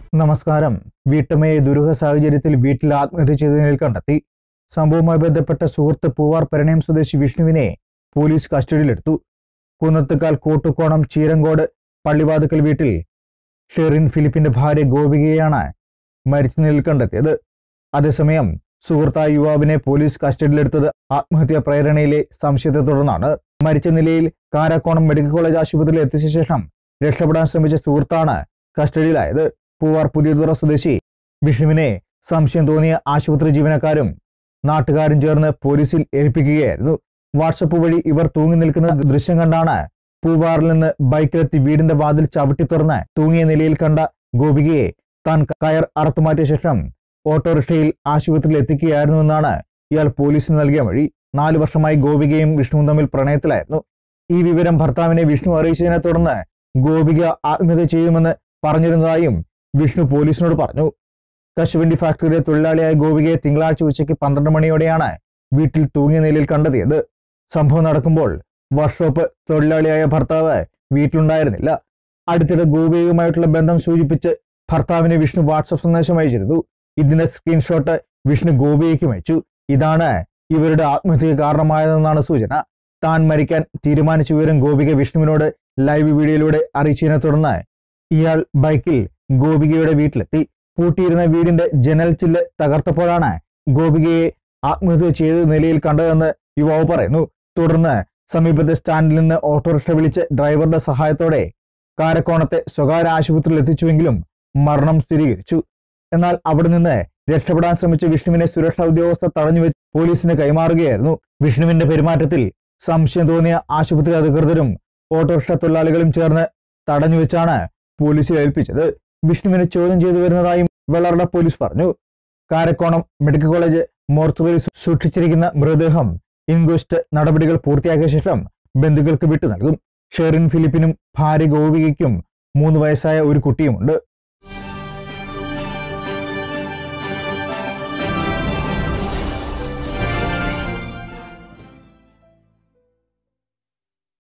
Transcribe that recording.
നമസ്കാരം വീട്ടമ്മയെ ദുരൂഹ സാഹചര്യത്തിൽ വീട്ടിൽ ആത്മഹത്യ ചെയ്ത നിലയിൽ കണ്ടെത്തി സംഭവവുമായി ബന്ധപ്പെട്ട സുഹൃത്ത് പൂവാർ പരിണയം സ്വദേശി വിഷ്ണുവിനെ പോലീസ് കസ്റ്റഡിയിലെടുത്തു കുന്നത്തുകാൽ കോട്ടുകോണം ചീരങ്കോട് പള്ളിവാതുക്കൽ വീട്ടിൽ ഷെറിൻ ഫിലിപ്പിന്റെ ഭാര്യ ഗോപികയെയാണ് മരിച്ച നിലയിൽ കണ്ടെത്തിയത് അതേസമയം സുഹൃത്തായ യുവാവിനെ പോലീസ് കസ്റ്റഡിയിലെടുത്തത് ആത്മഹത്യാ പ്രേരണയിലെ സംശയത്തെ തുടർന്നാണ് മരിച്ച നിലയിൽ കാരാക്കോണം മെഡിക്കൽ കോളേജ് ആശുപത്രിയിൽ എത്തിച്ച ശേഷം രക്ഷപ്പെടാൻ ശ്രമിച്ച സുഹൃത്താണ് കസ്റ്റഡിയിലായത് പൂവാർ പുതിയതുറ സ്വദേശി വിഷ്ണുവിനെ സംശയം തോന്നിയ ആശുപത്രി ജീവനക്കാരും നാട്ടുകാരും ചേർന്ന് പോലീസിൽ ഏൽപ്പിക്കുകയായിരുന്നു വാട്സപ്പ് വഴി ഇവർ തൂങ്ങി നിൽക്കുന്ന ദൃശ്യം കണ്ടാണ് പൂവാറിൽ നിന്ന് ബൈക്കിലെത്തി വീടിന്റെ വാതിൽ ചവിട്ടി തുറന്ന് തൂങ്ങിയ നിലയിൽ കണ്ട ഗോപികയെ താൻ കയർ അറുത്തുമാറ്റിയ ശേഷം ഓട്ടോറിക്ഷയിൽ ആശുപത്രിയിൽ എത്തിക്കുകയായിരുന്നുവെന്നാണ് ഇയാൾ പോലീസിന് നൽകിയ വഴി നാലു വർഷമായി ഗോപികയും വിഷ്ണുവും തമ്മിൽ പ്രണയത്തിലായിരുന്നു ഈ വിവരം ഭർത്താവിനെ വിഷ്ണു അറിയിച്ചതിനെ തുടർന്ന് ഗോപിക ആത്മഹത്യ ചെയ്യുമെന്ന് പറഞ്ഞിരുന്നതായും വിഷ്ണു പോലീസിനോട് പറഞ്ഞു കശുവണ്ടി ഫാക്ടറിയിലെ തൊഴിലാളിയായ ഗോപികയെ തിങ്കളാഴ്ച ഉച്ചയ്ക്ക് പന്ത്രണ്ട് മണിയോടെയാണ് വീട്ടിൽ തൂങ്ങിയ നിലയിൽ കണ്ടെത്തിയത് സംഭവം നടക്കുമ്പോൾ വർക്ക്ഷോപ്പ് തൊഴിലാളിയായ ഭർത്താവ് വീട്ടിലുണ്ടായിരുന്നില്ല അടുത്തിടെ ഗോപികയുമായിട്ടുള്ള ബന്ധം സൂചിപ്പിച്ച് ഭർത്താവിന് വിഷ്ണു വാട്സപ്പ് സന്ദേശം അയച്ചിരുന്നു ഇതിന്റെ സ്ക്രീൻഷോട്ട് വിഷ്ണു ഗോപികയ്ക്കും അയച്ചു ഇതാണ് ഇവരുടെ ആത്മഹത്യക്ക് കാരണമായതെന്നാണ് സൂചന താൻ മരിക്കാൻ തീരുമാനിച്ച വിവരം ഗോപിക വിഷ്ണുവിനോട് ലൈവ് വീഡിയോയിലൂടെ അറിയിച്ചതിനെ തുടർന്ന് ഇയാൾ ബൈക്കിൽ ഗോപികയുടെ വീട്ടിലെത്തി പൂട്ടിയിരുന്ന വീടിന്റെ ജനൽ ചില്ല് തകർത്തപ്പോഴാണ് ഗോപികയെ ആത്മഹത്യ ചെയ്ത നിലയിൽ കണ്ടതെന്ന് യുവാവ് പറയുന്നു തുടർന്ന് സമീപത്തെ സ്റ്റാൻഡിൽ നിന്ന് ഓട്ടോറിക്ഷ വിളിച്ച് ഡ്രൈവറുടെ സഹായത്തോടെ കാരക്കോണത്തെ സ്വകാര്യ ആശുപത്രിയിൽ എത്തിച്ചുവെങ്കിലും മരണം സ്ഥിരീകരിച്ചു എന്നാൽ അവിടെ നിന്ന് രക്ഷപ്പെടാൻ ശ്രമിച്ച വിഷ്ണുവിനെ സുരക്ഷാ ഉദ്യോഗസ്ഥർ തടഞ്ഞുവെച്ച് പോലീസിന് കൈമാറുകയായിരുന്നു വിഷ്ണുവിന്റെ പെരുമാറ്റത്തിൽ സംശയം തോന്നിയ ആശുപത്രി അധികൃതരും ഓട്ടോറിക്ഷ തൊഴിലാളികളും ചേർന്ന് തടഞ്ഞുവെച്ചാണ് പോലീസിൽ ഏൽപ്പിച്ചത് വിഷ്ണുവിനെ ചോദ്യം ചെയ്തു വരുന്നതായും വെള്ളറട പോലീസ് പറഞ്ഞു കാരക്കോണം മെഡിക്കൽ കോളേജ് മോർച്ചറിയിൽ സൂക്ഷിച്ചിരിക്കുന്ന മൃതദേഹം ഇൻക്വസ്റ്റ് നടപടികൾ പൂർത്തിയാക്കിയ ശേഷം ബന്ധുക്കൾക്ക് വിട്ടു നൽകും ഷെറിൻ ഫിലിപ്പിനും ഭാര്യ ഗോപികയ്ക്കും മൂന്ന് വയസ്സായ ഒരു കുട്ടിയുമുണ്ട്